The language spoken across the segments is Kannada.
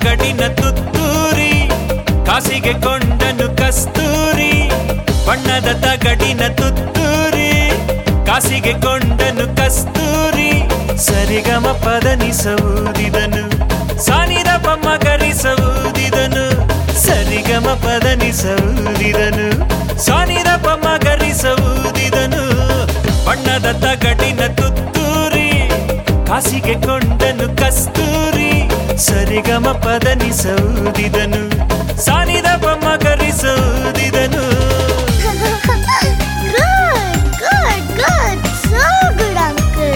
ತಗಡಿನ ತುತ್ತೂರಿ ಕಾಸಿಗೆ ಕೊಂಡನು ಕಸ್ತೂರಿ ಬಣ್ಣದ ತಗಡಿನ ತುತ್ತೂರಿ ಕಾಸಿಗೆ ಕೊಂಡನು ಕಸ್ತೂರಿ ಸರಿಗಮ ಪದನಿಸವುದಿದನು ಸಾನಿದ ಪಮ್ಮ ಗರಿಸವುದಿದನು ಸರಿಗಮ ಪದನಿಸವುದಿದನು ಸಾನಿದ ಪಮ್ಮ ಗರಿಸವುದಿದನು ಬಣ್ಣದ ತಗಡಿನ ತುತ್ತೂರಿ ಕಾಸಿಗೆ ಕೊಂಡನು ಕಸ್ತೂರಿ ಸರಿಗಮ ಪದನಿಸವುದಿದನು ಸಾನಿದ ಬೊಮ್ಮ ಕರಿಸವುದಿದನು good, good, good. So good, uncle.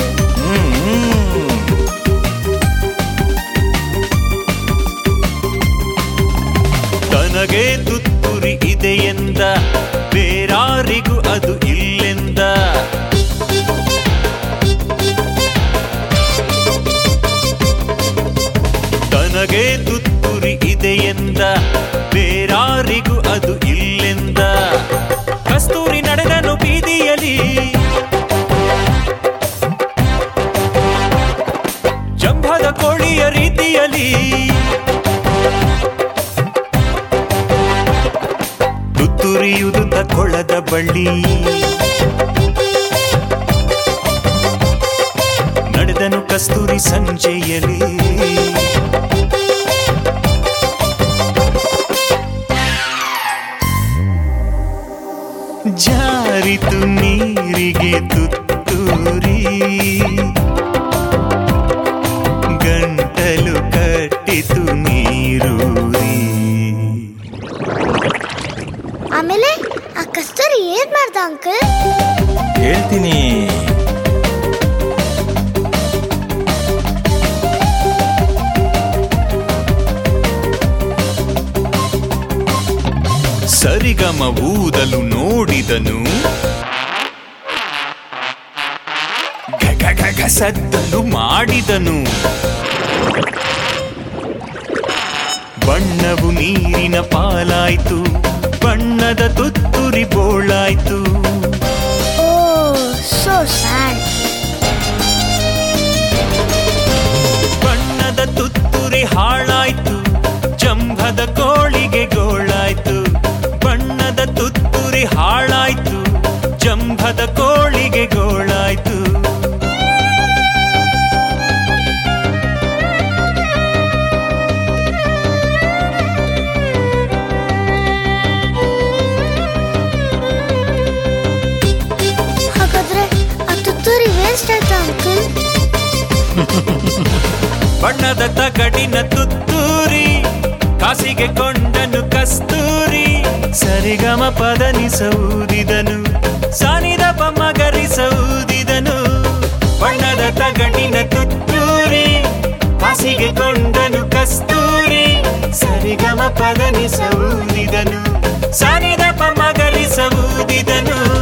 ತನಗೆ ತುತ್ತೂರಿ ಇದೆಯೆಂದ ಬೇರಾರಿಗೂ ಅದು ಇಲ್ಲೆಂದ ತನಗೆ ತುತ್ತೂರಿ ಇದೆಯೆಂದ ಬೇರಾರಿಗೂ ಅದು ಇಲ್ಲೆಂದ ಕಸ್ತೂರಿ ನಡೆದನು ಬೀದಿಯಲಿ ಜಂಭದ ಕೋಳಿಯ ರೀತಿಯಲಿ ತುತ್ತುರಿಯುದುತ್ತ ಕೊಳ್ಳದ ಬಳ್ಳಿ ನಡೆದನು ಕಸ್ತೂರಿ ಸಂಜೆಯಲಿ ಜಾರಿತು ನೀರಿಗೆ ತುತ್ತೂರಿ ಗಂಟಲು ಕಟ್ಟಿತು ನೀರೂರಿ ಆಮೇಲೆ ಆ ಕಸ್ತೂರಿ ಏನ್ ಮಾಡ್ದ ಅಂಕಲ್ ಹೇಳ್ತೀನಿ ಸರಿಗಮ ಊದಲು ನೋಡಿದನು ಘ ಘ ಘ ಘ ಸದ್ದಲು ಮಾಡಿದನು ಬಣ್ಣವು ನೀರಿನ ಪಾಲಾಯ್ತು ಬಣ್ಣದ ತುತ್ತುರಿ ಬೋಳಾಯ್ತು ಓ ಸೋ ಸ್ಯಾಡ್ ಬಣ್ಣದ ತುತ್ತುರಿ ಹಾಳಾಯ್ತು ಜಂಭದ ಕೋಳಿಗೆ ಗೋಳಾಯ್ತು ಬಣ್ಣದ ತುತ್ತುರಿ ಹಾಳಾಯ್ತು ಜಂಭದ ಕೋಳಿಗೆ ಗೋಳಾಯ್ತು ಹಾಗಾದ್ರೆ ಆ ತುತ್ತೂರಿ ವೇಸ್ಟ್ ಆಯ್ತಾ ಅಂಕಲ್ ಬಣ್ಣದ ತಗಡಿನ ತುತ್ತೂರಿ ಕಾಸಿಗೆ ಕೊಂಡನು ಕಸ್ತೂರಿ ಸರಿಗಮ ಪದನಿಸವುದಿದನು ಸಾನಿದ ಬಮ್ಮ ಗರಿಸವುದಿದನು ಬಣ್ಣದ ತಗಡಿನ ತುತ್ತೂರಿ ಕಾಸಿಗೆ ಕೊಂಡನು ಕಸ್ತೂರಿ ಸರಿಗಮ ಪದನಿಸವುದಿದನು ಸಾನಿದ ಬಮ್ಮ ಗರಿಸವುದಿದನು